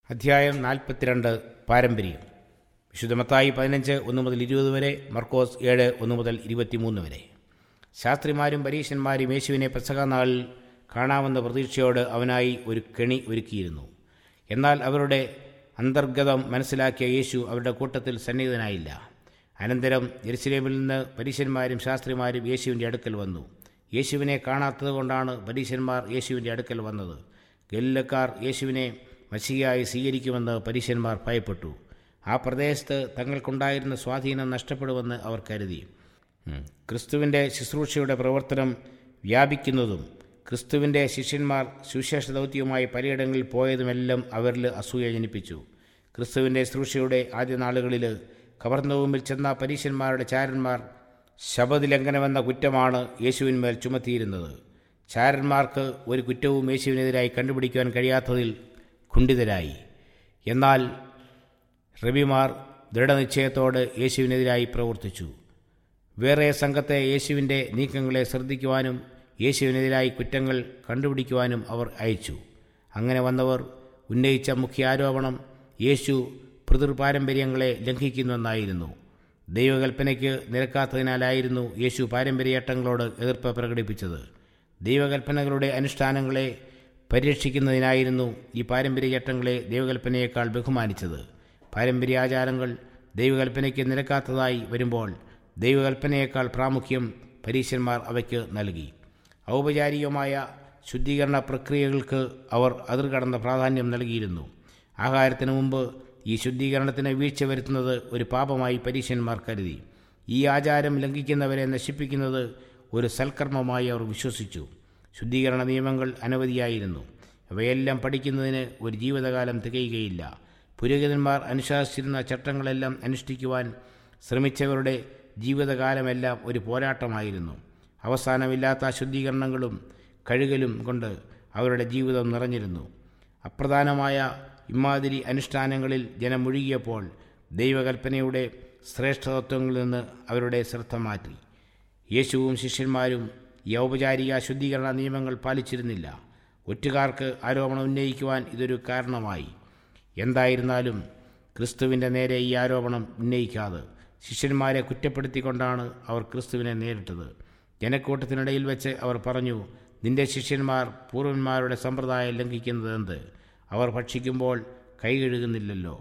അധ്യായം നാൽപ്പത്തിരണ്ട് പാരമ്പര്യം വിശുദ്ധ മത്തായി പതിനഞ്ച് ഒന്ന് മുതൽ ഇരുപത് വരെ മർക്കോസ് ഏഴ് ഒന്ന് മുതൽ ഇരുപത്തിമൂന്ന് വരെ ശാസ്ത്രിമാരും പരീശന്മാരും യേശുവിനെ പെസക നാളിൽ കാണാമെന്ന പ്രതീക്ഷയോട് അവനായി ഒരു കെണി ഒരുക്കിയിരുന്നു എന്നാൽ അവരുടെ അന്തർഗതം മനസ്സിലാക്കിയ യേശു അവരുടെ കൂട്ടത്തിൽ സന്നിഹിതനായില്ല അനന്തരം യെരുസലേമിൽ നിന്ന് പരീശന്മാരും ശാസ്ത്രിമാരും യേശുവിൻ്റെ അടുക്കൽ വന്നു യേശുവിനെ കാണാത്തത് കൊണ്ടാണ് പരീശന്മാർ യേശുവിൻ്റെ അടുക്കൽ വന്നത് ഗലിലക്കാർ യേശുവിനെ മസിയായി സ്വീകരിക്കുമെന്ന് പരീശന്മാർ ഭയപ്പെട്ടു ആ പ്രദേശത്ത് തങ്ങൾക്കുണ്ടായിരുന്ന സ്വാധീനം നഷ്ടപ്പെടുമെന്ന് അവർ കരുതി ഉം. ക്രിസ്തുവിൻ്റെ ശുശ്രൂഷയുടെ പ്രവർത്തനം വ്യാപിക്കുന്നതും ക്രിസ്തുവിൻ്റെ ശിഷ്യന്മാർ സുവിശേഷ ദൗത്യവുമായി പലയിടങ്ങളിൽ പോയതുമെല്ലാം അവരിൽ അസൂയ ജനിപ്പിച്ചു ക്രിസ്തുവിൻ്റെ ശുശ്രൂഷയുടെ ആദ്യ നാളുകളിൽ കവർന്നവുമ്പിൽ ചെന്ന പരീശന്മാരുടെ ചാരന്മാർ ശബദിലംഘനമെന്ന കുറ്റമാണ് യേശുവിന്മേൽ ചുമത്തിയിരുന്നത് ചാരന്മാർക്ക് ഒരു കുറ്റവും യേശുവിനെതിരായി കണ്ടുപിടിക്കുവാൻ കഴിയാത്തതിൽ ഖുണ്ഡിതരായി എന്നാൽ റബിമാർ ദൃഢനിശ്ചയത്തോട് യേശുവിനെതിരായി പ്രവർത്തിച്ചു വേറെ സംഘത്തെ യേശുവിൻ്റെ നീക്കങ്ങളെ ശ്രദ്ധിക്കുവാനും യേശുവിനെതിരായി കുറ്റങ്ങൾ കണ്ടുപിടിക്കുവാനും അവർ അയച്ചു അങ്ങനെ വന്നവർ ഉന്നയിച്ച മുഖ്യ ആരോപണം യേശു പിതൃപാരമ്പര്യങ്ങളെ ലംഘിക്കുന്നുവെന്നായിരുന്നു ദൈവകൽപ്പനയ്ക്ക് നിരക്കാത്തതിനാലായിരുന്നു യേശു പാരമ്പര്യട്ടങ്ങളോട് എതിർപ്പ് പ്രകടിപ്പിച്ചത് ദൈവകൽപ്പനകളുടെ അനുഷ്ഠാനങ്ങളെ പരിരക്ഷിക്കുന്നതിനായിരുന്നു ഈ പാരമ്പര്യചട്ടങ്ങളെ ദൈവകൽപ്പനയേക്കാൾ ബഹുമാനിച്ചത് പാരമ്പര്യാചാരങ്ങൾ ദൈവകൽപ്പനയ്ക്ക് നിരക്കാത്തതായി വരുമ്പോൾ ദൈവകൽപ്പനയേക്കാൾ പ്രാമുഖ്യം പരീശന്മാർ അവയ്ക്ക് നൽകി ഔപചാരികമായ ശുദ്ധീകരണ പ്രക്രിയകൾക്ക് അവർ അതിർകടന്ന പ്രാധാന്യം നൽകിയിരുന്നു ആഹാരത്തിന് മുമ്പ് ഈ ശുദ്ധീകരണത്തിന് വീഴ്ച വരുത്തുന്നത് ഒരു പാപമായി പരീശന്മാർ കരുതി ഈ ആചാരം ലംഘിക്കുന്നവരെ നശിപ്പിക്കുന്നത് ഒരു സൽക്കർമ്മമായി അവർ വിശ്വസിച്ചു ശുദ്ധീകരണ നിയമങ്ങൾ അനവധിയായിരുന്നു അവയെല്ലാം പഠിക്കുന്നതിന് ഒരു ജീവിതകാലം തികയുകയില്ല പുരോഹിതന്മാർ അനുശാസിച്ചിരുന്ന ചട്ടങ്ങളെല്ലാം അനുഷ്ഠിക്കുവാൻ ശ്രമിച്ചവരുടെ ജീവിതകാലമെല്ലാം ഒരു പോരാട്ടമായിരുന്നു അവസാനമില്ലാത്ത ശുദ്ധീകരണങ്ങളും കഴുകലും കൊണ്ട് അവരുടെ ജീവിതം നിറഞ്ഞിരുന്നു അപ്രധാനമായ ഇമാതിരി അനുഷ്ഠാനങ്ങളിൽ ജനം മുഴുകിയപ്പോൾ ദൈവകൽപ്പനയുടെ ശ്രേഷ്ഠതത്വങ്ങളിൽ നിന്ന് അവരുടെ ശ്രദ്ധ മാറ്റി യേശുവും ശിഷ്യന്മാരും ഈ ഔപചാരിക ശുദ്ധീകരണ നിയമങ്ങൾ പാലിച്ചിരുന്നില്ല ഒറ്റുകാർക്ക് ആരോപണം ഉന്നയിക്കുവാൻ ഇതൊരു കാരണമായി എന്തായിരുന്നാലും ക്രിസ്തുവിൻ്റെ നേരെ ഈ ആരോപണം ഉന്നയിക്കാതെ ശിഷ്യന്മാരെ കുറ്റപ്പെടുത്തിക്കൊണ്ടാണ് അവർ ക്രിസ്തുവിനെ നേരിട്ടത് ജനക്കൂട്ടത്തിനിടയിൽ വെച്ച് അവർ പറഞ്ഞു നിന്റെ ശിഷ്യന്മാർ പൂർവന്മാരുടെ സമ്പ്രദായം ലംഘിക്കുന്നത് എന്ത് അവർ ഭക്ഷിക്കുമ്പോൾ കൈ കഴുകുന്നില്ലല്ലോ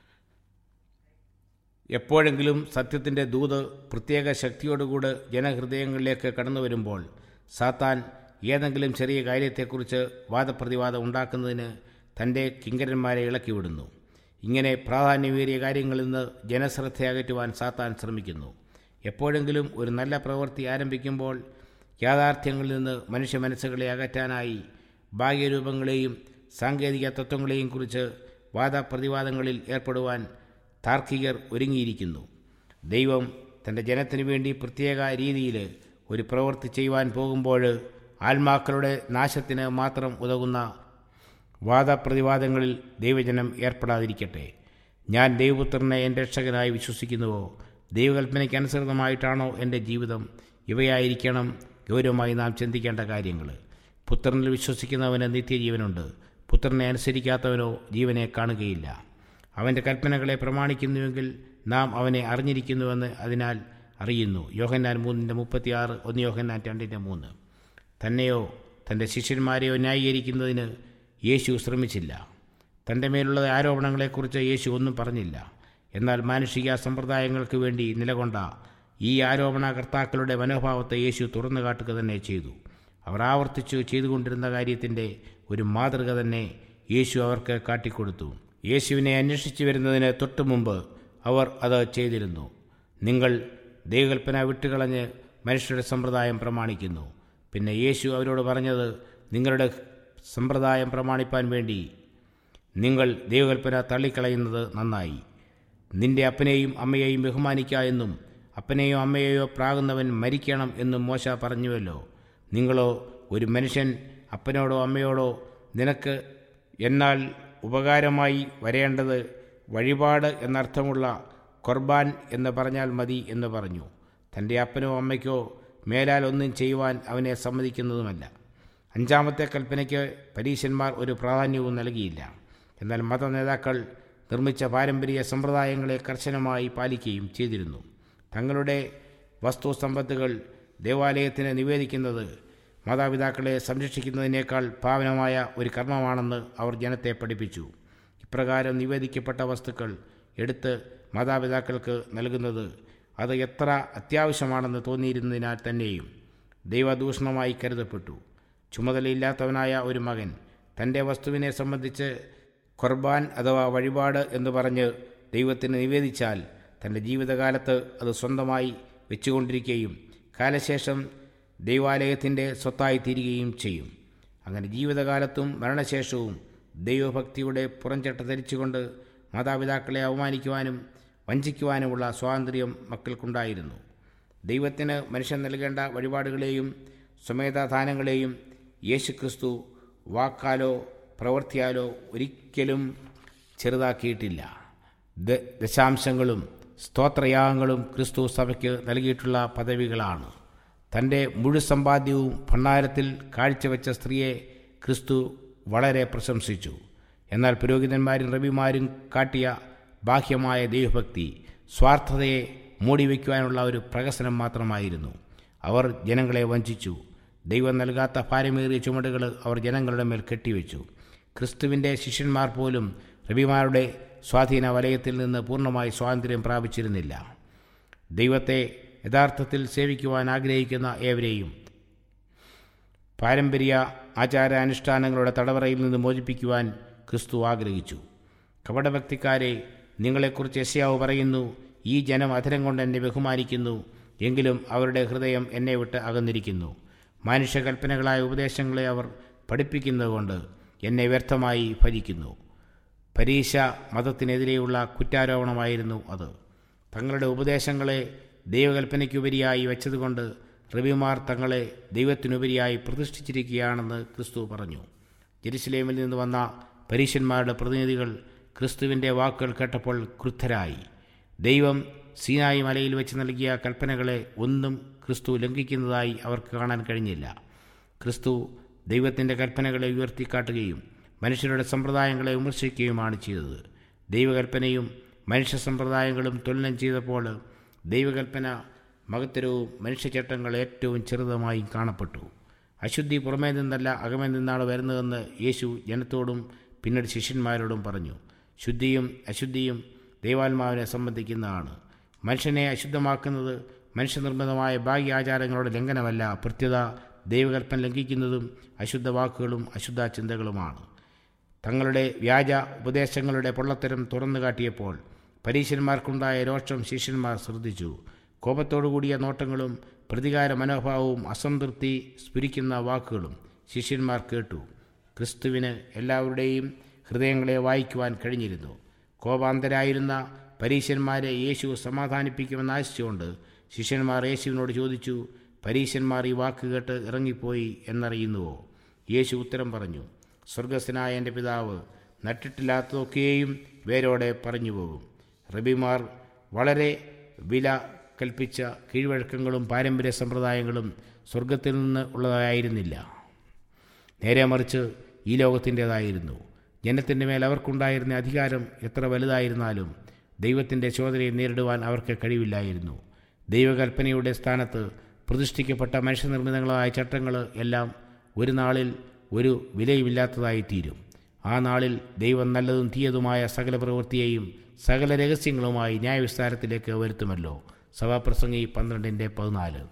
എപ്പോഴെങ്കിലും സത്യത്തിൻ്റെ ദൂത് പ്രത്യേക ശക്തിയോടുകൂടി ജനഹൃദയങ്ങളിലേക്ക് കടന്നു വരുമ്പോൾ സാത്താൻ ഏതെങ്കിലും ചെറിയ കാര്യത്തെക്കുറിച്ച് വാദപ്രതിവാദം ഉണ്ടാക്കുന്നതിന് തൻ്റെ കിങ്കരന്മാരെ ഇളക്കിവിടുന്നു ഇങ്ങനെ പ്രാധാന്യമേറിയ കാര്യങ്ങളിൽ നിന്ന് ജനശ്രദ്ധ അകറ്റുവാൻ സാത്താൻ ശ്രമിക്കുന്നു എപ്പോഴെങ്കിലും ഒരു നല്ല പ്രവൃത്തി ആരംഭിക്കുമ്പോൾ യാഥാർത്ഥ്യങ്ങളിൽ നിന്ന് മനുഷ്യ മനസ്സുകളെ അകറ്റാനായി ഭാഗ്യരൂപങ്ങളെയും സാങ്കേതിക തത്വങ്ങളെയും കുറിച്ച് വാദപ്രതിവാദങ്ങളിൽ ഏർപ്പെടുവാൻ താർക്കികർ ഒരുങ്ങിയിരിക്കുന്നു ദൈവം തൻ്റെ ജനത്തിനു വേണ്ടി പ്രത്യേക രീതിയിൽ ഒരു പ്രവൃത്തി ചെയ്യുവാൻ പോകുമ്പോൾ ആത്മാക്കളുടെ നാശത്തിന് മാത്രം ഉതകുന്ന വാദപ്രതിവാദങ്ങളിൽ ദൈവജനം ഏർപ്പെടാതിരിക്കട്ടെ ഞാൻ ദൈവപുത്രനെ എൻ്റെ രക്ഷകനായി വിശ്വസിക്കുന്നുവോ ദൈവകൽപ്പനയ്ക്ക് അനുസൃതമായിട്ടാണോ എൻ്റെ ജീവിതം ഇവയായിരിക്കണം ഗൗരവമായി നാം ചിന്തിക്കേണ്ട കാര്യങ്ങൾ പുത്രനിൽ വിശ്വസിക്കുന്നവന് നിത്യജീവനുണ്ട് പുത്രനെ അനുസരിക്കാത്തവനോ ജീവനെ കാണുകയില്ല അവൻ്റെ കൽപ്പനകളെ പ്രമാണിക്കുന്നുവെങ്കിൽ നാം അവനെ അറിഞ്ഞിരിക്കുന്നുവെന്ന് അതിനാൽ അറിയുന്നു യോഹന്നാൻ മൂന്നിൻ്റെ മുപ്പത്തിയാറ് ഒന്ന് യോഹന്നാൻ രണ്ടിൻ്റെ മൂന്ന് തന്നെയോ തൻ്റെ ശിഷ്യന്മാരെയോ ന്യായീകരിക്കുന്നതിന് യേശു ശ്രമിച്ചില്ല തൻ്റെ മേലുള്ള ആരോപണങ്ങളെക്കുറിച്ച് യേശു ഒന്നും പറഞ്ഞില്ല എന്നാൽ മാനുഷിക സമ്പ്രദായങ്ങൾക്ക് വേണ്ടി നിലകൊണ്ട ഈ ആരോപണകർത്താക്കളുടെ മനോഭാവത്തെ യേശു തുറന്നു കാട്ടുക തന്നെ ചെയ്തു അവർ ആവർത്തിച്ചു ചെയ്തുകൊണ്ടിരുന്ന കാര്യത്തിൻ്റെ ഒരു മാതൃക തന്നെ യേശു അവർക്ക് കാട്ടിക്കൊടുത്തു യേശുവിനെ അന്വേഷിച്ചു വരുന്നതിന് തൊട്ടു മുമ്പ് അവർ അത് ചെയ്തിരുന്നു നിങ്ങൾ ദൈവകൽപ്പന വിട്ടുകളഞ്ഞ് മനുഷ്യരുടെ സമ്പ്രദായം പ്രമാണിക്കുന്നു പിന്നെ യേശു അവരോട് പറഞ്ഞത് നിങ്ങളുടെ സമ്പ്രദായം പ്രമാണിപ്പാൻ വേണ്ടി നിങ്ങൾ ദൈവകൽപ്പന തള്ളിക്കളയുന്നത് നന്നായി നിന്റെ അപ്പനെയും അമ്മയെയും ബഹുമാനിക്ക എന്നും അപ്പനെയോ അമ്മയെയോ പ്രാകുന്നവൻ മരിക്കണം എന്നും മോശ പറഞ്ഞുവല്ലോ നിങ്ങളോ ഒരു മനുഷ്യൻ അപ്പനോടോ അമ്മയോടോ നിനക്ക് എന്നാൽ ഉപകാരമായി വരേണ്ടത് വഴിപാട് എന്നർത്ഥമുള്ള ഖുർബാൻ എന്ന് പറഞ്ഞാൽ മതി എന്ന് പറഞ്ഞു തൻ്റെ അപ്പനോ അമ്മയ്ക്കോ മേലാൽ ഒന്നും ചെയ്യുവാൻ അവനെ സമ്മതിക്കുന്നതുമല്ല അഞ്ചാമത്തെ കൽപ്പനയ്ക്ക് പരീശന്മാർ ഒരു പ്രാധാന്യവും നൽകിയില്ല എന്നാൽ മത നേതാക്കൾ നിർമ്മിച്ച പാരമ്പര്യ സമ്പ്രദായങ്ങളെ കർശനമായി പാലിക്കുകയും ചെയ്തിരുന്നു തങ്ങളുടെ വസ്തു സമ്പത്തുകൾ ദേവാലയത്തിന് നിവേദിക്കുന്നത് മാതാപിതാക്കളെ സംരക്ഷിക്കുന്നതിനേക്കാൾ പാവനമായ ഒരു കർമ്മമാണെന്ന് അവർ ജനത്തെ പഠിപ്പിച്ചു ഇപ്രകാരം നിവേദിക്കപ്പെട്ട വസ്തുക്കൾ എടുത്ത് മാതാപിതാക്കൾക്ക് നൽകുന്നത് അത് എത്ര അത്യാവശ്യമാണെന്ന് തോന്നിയിരുന്നതിനാൽ തന്നെയും ദൈവദൂഷണമായി കരുതപ്പെട്ടു ചുമതലയില്ലാത്തവനായ ഒരു മകൻ തൻ്റെ വസ്തുവിനെ സംബന്ധിച്ച് ഖുർബാൻ അഥവാ വഴിപാട് എന്ന് പറഞ്ഞ് ദൈവത്തിന് നിവേദിച്ചാൽ തൻ്റെ ജീവിതകാലത്ത് അത് സ്വന്തമായി വെച്ചുകൊണ്ടിരിക്കുകയും കാലശേഷം ദൈവാലയത്തിൻ്റെ സ്വത്തായി തീരുകയും ചെയ്യും അങ്ങനെ ജീവിതകാലത്തും മരണശേഷവും ദൈവഭക്തിയുടെ പുറംചട്ട ധരിച്ചുകൊണ്ട് മാതാപിതാക്കളെ അവമാനിക്കുവാനും വഞ്ചിക്കുവാനുമുള്ള സ്വാതന്ത്ര്യം മക്കൾക്കുണ്ടായിരുന്നു ദൈവത്തിന് മനുഷ്യൻ നൽകേണ്ട വഴിപാടുകളെയും സ്വമേധാദാനങ്ങളെയും യേശുക്രിസ്തു വാക്കാലോ പ്രവൃത്തിയാലോ ഒരിക്കലും ചെറുതാക്കിയിട്ടില്ല ദ ദശാംശങ്ങളും സ്തോത്രയാഗങ്ങളും ക്രിസ്തു സഭയ്ക്ക് നൽകിയിട്ടുള്ള പദവികളാണ് തൻ്റെ മുഴുസമ്പാദ്യവും ഭണ്ഡാരത്തിൽ കാഴ്ചവെച്ച സ്ത്രീയെ ക്രിസ്തു വളരെ പ്രശംസിച്ചു എന്നാൽ പുരോഹിതന്മാരും റബിമാരും കാട്ടിയ ബാഹ്യമായ ദൈവഭക്തി സ്വാർത്ഥതയെ മൂടിവെക്കുവാനുള്ള ഒരു പ്രഹസനം മാത്രമായിരുന്നു അവർ ജനങ്ങളെ വഞ്ചിച്ചു ദൈവം നൽകാത്ത ഭാരമേറിയ ചുമടുകൾ അവർ ജനങ്ങളുടെ മേൽ കെട്ടിവെച്ചു ക്രിസ്തുവിൻ്റെ ശിഷ്യന്മാർ പോലും റബിമാരുടെ സ്വാധീന വലയത്തിൽ നിന്ന് പൂർണ്ണമായി സ്വാതന്ത്ര്യം പ്രാപിച്ചിരുന്നില്ല ദൈവത്തെ യഥാർത്ഥത്തിൽ സേവിക്കുവാൻ ആഗ്രഹിക്കുന്ന ഏവരെയും പാരമ്പര്യ ആചാര അനുഷ്ഠാനങ്ങളുടെ തടവറയിൽ നിന്ന് മോചിപ്പിക്കുവാൻ ക്രിസ്തു ആഗ്രഹിച്ചു കപടഭക്തിക്കാരെ നിങ്ങളെക്കുറിച്ച് യശയാവ് പറയുന്നു ഈ ജനം അധരം കൊണ്ട് എന്നെ ബഹുമാനിക്കുന്നു എങ്കിലും അവരുടെ ഹൃദയം എന്നെ വിട്ട് അകന്നിരിക്കുന്നു മനുഷ്യകൽപ്പനകളായ ഉപദേശങ്ങളെ അവർ പഠിപ്പിക്കുന്നതുകൊണ്ട് എന്നെ വ്യർത്ഥമായി ഭരിക്കുന്നു പരീക്ഷ മതത്തിനെതിരെയുള്ള കുറ്റാരോപണമായിരുന്നു അത് തങ്ങളുടെ ഉപദേശങ്ങളെ ദൈവകൽപ്പനയ്ക്കുപരിയായി വെച്ചതുകൊണ്ട് റബിമാർ തങ്ങളെ ദൈവത്തിനുപരിയായി പ്രതിഷ്ഠിച്ചിരിക്കുകയാണെന്ന് ക്രിസ്തു പറഞ്ഞു ജെറുസലേമിൽ നിന്ന് വന്ന പരീശന്മാരുടെ പ്രതിനിധികൾ ക്രിസ്തുവിൻ്റെ വാക്കുകൾ കേട്ടപ്പോൾ ക്രുദ്ധരായി ദൈവം സീനായി മലയിൽ വെച്ച് നൽകിയ കൽപ്പനകളെ ഒന്നും ക്രിസ്തു ലംഘിക്കുന്നതായി അവർക്ക് കാണാൻ കഴിഞ്ഞില്ല ക്രിസ്തു ദൈവത്തിൻ്റെ കൽപ്പനകളെ ഉയർത്തിക്കാട്ടുകയും മനുഷ്യരുടെ സമ്പ്രദായങ്ങളെ വിമർശിക്കുകയുമാണ് ചെയ്തത് ദൈവകൽപ്പനയും മനുഷ്യ സമ്പ്രദായങ്ങളും തുലനം ചെയ്തപ്പോൾ ദൈവകൽപ്പന മകത്തരവും മനുഷ്യചട്ടങ്ങൾ ഏറ്റവും ചെറുതുമായും കാണപ്പെട്ടു അശുദ്ധി പുറമേ നിന്നല്ല അകമേ നിന്നാണ് വരുന്നതെന്ന് യേശു ജനത്തോടും പിന്നീട് ശിഷ്യന്മാരോടും പറഞ്ഞു ശുദ്ധിയും അശുദ്ധിയും ദൈവാത്മാവിനെ സംബന്ധിക്കുന്നതാണ് മനുഷ്യനെ അശുദ്ധമാക്കുന്നത് മനുഷ്യനിർമ്മിതമായ ബാഹ്യാചാരങ്ങളുടെ ലംഘനമല്ല പ്രത്യത ദൈവകൽപ്പന ലംഘിക്കുന്നതും അശുദ്ധ വാക്കുകളും അശുദ്ധ ചിന്തകളുമാണ് തങ്ങളുടെ വ്യാജ ഉപദേശങ്ങളുടെ പൊള്ളത്തരം തുറന്നു കാട്ടിയപ്പോൾ പരീശന്മാർക്കുണ്ടായ രോഷം ശിഷ്യന്മാർ ശ്രദ്ധിച്ചു കോപത്തോടുകൂടിയ നോട്ടങ്ങളും പ്രതികാര മനോഭാവവും അസംതൃപ്തി സ്ഫുരിക്കുന്ന വാക്കുകളും ശിഷ്യന്മാർ കേട്ടു ക്രിസ്തുവിന് എല്ലാവരുടെയും ഹൃദയങ്ങളെ വായിക്കുവാൻ കഴിഞ്ഞിരുന്നു കോപാന്തരായിരുന്ന പരീശന്മാരെ യേശു സമാധാനിപ്പിക്കുമെന്ന് ആശിച്ചുകൊണ്ട് ശിഷ്യന്മാർ യേശുവിനോട് ചോദിച്ചു പരീശന്മാർ ഈ വാക്ക് കേട്ട് ഇറങ്ങിപ്പോയി എന്നറിയുന്നുവോ യേശു ഉത്തരം പറഞ്ഞു സ്വർഗസ്ഥനായ എൻ്റെ പിതാവ് നട്ടിട്ടില്ലാത്തതൊക്കെയും വേരോടെ പറഞ്ഞു പോകും റബിമാർ വളരെ വില കൽപ്പിച്ച കീഴ്വഴക്കങ്ങളും പാരമ്പര്യ സമ്പ്രദായങ്ങളും സ്വർഗത്തിൽ നിന്ന് ഉള്ളതായിരുന്നില്ല നേരെ മറിച്ച് ഈ ലോകത്തിൻ്റേതായിരുന്നു ജനത്തിൻ്റെ മേൽ അവർക്കുണ്ടായിരുന്ന അധികാരം എത്ര വലുതായിരുന്നാലും ദൈവത്തിൻ്റെ ചോദനയെ നേരിടുവാൻ അവർക്ക് കഴിവില്ലായിരുന്നു ദൈവകൽപ്പനയുടെ സ്ഥാനത്ത് പ്രതിഷ്ഠിക്കപ്പെട്ട മനുഷ്യനിർമ്മിതങ്ങളായ ചട്ടങ്ങൾ എല്ലാം ഒരു നാളിൽ ഒരു വിലയുമില്ലാത്തതായി തീരും ആ നാളിൽ ദൈവം നല്ലതും തീയതുമായ സകല പ്രവൃത്തിയെയും സകല രഹസ്യങ്ങളുമായി ന്യായവിസ്താരത്തിലേക്ക് വരുത്തുമല്ലോ സഭാപ്രസംഗി പന്ത്രണ്ടിൻ്റെ പതിനാല്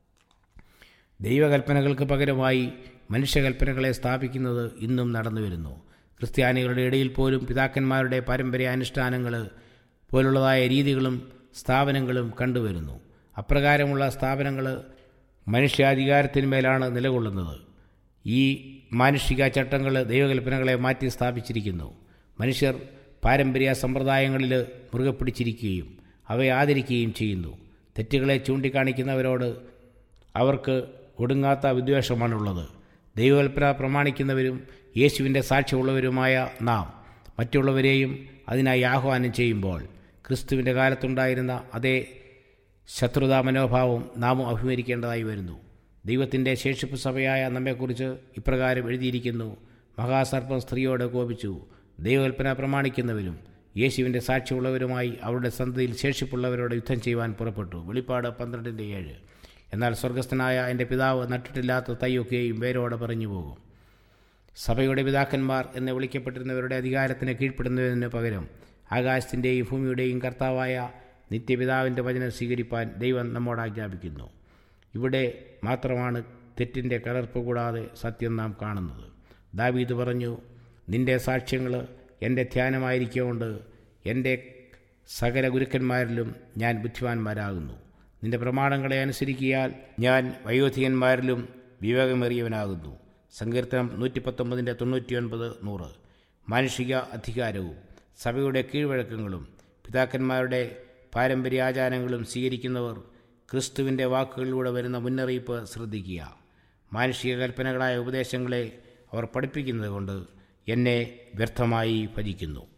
ദൈവകൽപ്പനകൾക്ക് പകരമായി മനുഷ്യകൽപ്പനകളെ സ്ഥാപിക്കുന്നത് ഇന്നും നടന്നു വരുന്നു ക്രിസ്ത്യാനികളുടെ ഇടയിൽ പോലും പിതാക്കന്മാരുടെ പാരമ്പര്യ അനുഷ്ഠാനങ്ങൾ പോലുള്ളതായ രീതികളും സ്ഥാപനങ്ങളും കണ്ടുവരുന്നു അപ്രകാരമുള്ള സ്ഥാപനങ്ങൾ മനുഷ്യാധികാരത്തിന്മേലാണ് നിലകൊള്ളുന്നത് ഈ മാനുഷിക ചട്ടങ്ങൾ ദൈവകൽപ്പനകളെ മാറ്റി സ്ഥാപിച്ചിരിക്കുന്നു മനുഷ്യർ പാരമ്പര്യ സമ്പ്രദായങ്ങളിൽ മുറുകെ പിടിച്ചിരിക്കുകയും അവയെ ആദരിക്കുകയും ചെയ്യുന്നു തെറ്റുകളെ ചൂണ്ടിക്കാണിക്കുന്നവരോട് അവർക്ക് ഒടുങ്ങാത്ത വിദ്വേഷമാണുള്ളത് ദൈവകൽപ്പന പ്രമാണിക്കുന്നവരും യേശുവിൻ്റെ സാക്ഷ്യമുള്ളവരുമായ നാം മറ്റുള്ളവരെയും അതിനായി ആഹ്വാനം ചെയ്യുമ്പോൾ ക്രിസ്തുവിൻ്റെ കാലത്തുണ്ടായിരുന്ന അതേ ശത്രുതാ മനോഭാവം നാമും അഭിമുഖീകരിക്കേണ്ടതായി വരുന്നു ദൈവത്തിൻ്റെ ശേഷിപ്പ് സഭയായ നമ്മെക്കുറിച്ച് ഇപ്രകാരം എഴുതിയിരിക്കുന്നു മഹാസർപ്പം സ്ത്രീയോട് കോപിച്ചു ദൈവകൽപ്പന പ്രമാണിക്കുന്നവരും യേശുവിൻ്റെ സാക്ഷിയുള്ളവരുമായി അവരുടെ സന്തതിയിൽ ശേഷിപ്പുള്ളവരോട് യുദ്ധം ചെയ്യുവാൻ പുറപ്പെട്ടു വെളിപ്പാട് പന്ത്രണ്ടിൻ്റെ ഏഴ് എന്നാൽ സ്വർഗസ്ഥനായ എൻ്റെ പിതാവ് നട്ടിട്ടില്ലാത്ത തൈയൊക്കെയും വേരോടെ പറഞ്ഞു പോകും സഭയുടെ പിതാക്കന്മാർ എന്ന് വിളിക്കപ്പെട്ടിരുന്നവരുടെ അധികാരത്തിന് കീഴ്പ്പെടുന്നതിന് പകരം ആകാശത്തിൻ്റെയും ഭൂമിയുടെയും കർത്താവായ നിത്യപിതാവിൻ്റെ വചനം സ്വീകരിപ്പാൻ ദൈവം നമ്മോട് ആജ്ഞാപിക്കുന്നു ഇവിടെ മാത്രമാണ് തെറ്റിൻ്റെ കലർപ്പ് കൂടാതെ സത്യം നാം കാണുന്നത് ദാവീദ് പറഞ്ഞു നിന്റെ സാക്ഷ്യങ്ങൾ എൻ്റെ ധ്യാനമായിരിക്കൊണ്ട് എൻ്റെ സകല ഗുരുക്കന്മാരിലും ഞാൻ ബുദ്ധിമാന്മാരാകുന്നു നിന്റെ പ്രമാണങ്ങളെ അനുസരിക്കിയാൽ ഞാൻ വയോധികന്മാരിലും വിവേകമേറിയവനാകുന്നു സങ്കീർത്തനം നൂറ്റി പത്തൊമ്പതിൻ്റെ തൊണ്ണൂറ്റിയൊൻപത് നൂറ് മാനുഷിക അധികാരവും സഭയുടെ കീഴ്വഴക്കങ്ങളും പിതാക്കന്മാരുടെ പാരമ്പര്യാചാരങ്ങളും സ്വീകരിക്കുന്നവർ ക്രിസ്തുവിൻ്റെ വാക്കുകളിലൂടെ വരുന്ന മുന്നറിയിപ്പ് ശ്രദ്ധിക്കുക മാനുഷിക കൽപ്പനകളായ ഉപദേശങ്ങളെ അവർ പഠിപ്പിക്കുന്നത് കൊണ്ട് എന്നെ വ്യർത്ഥമായി ഭജിക്കുന്നു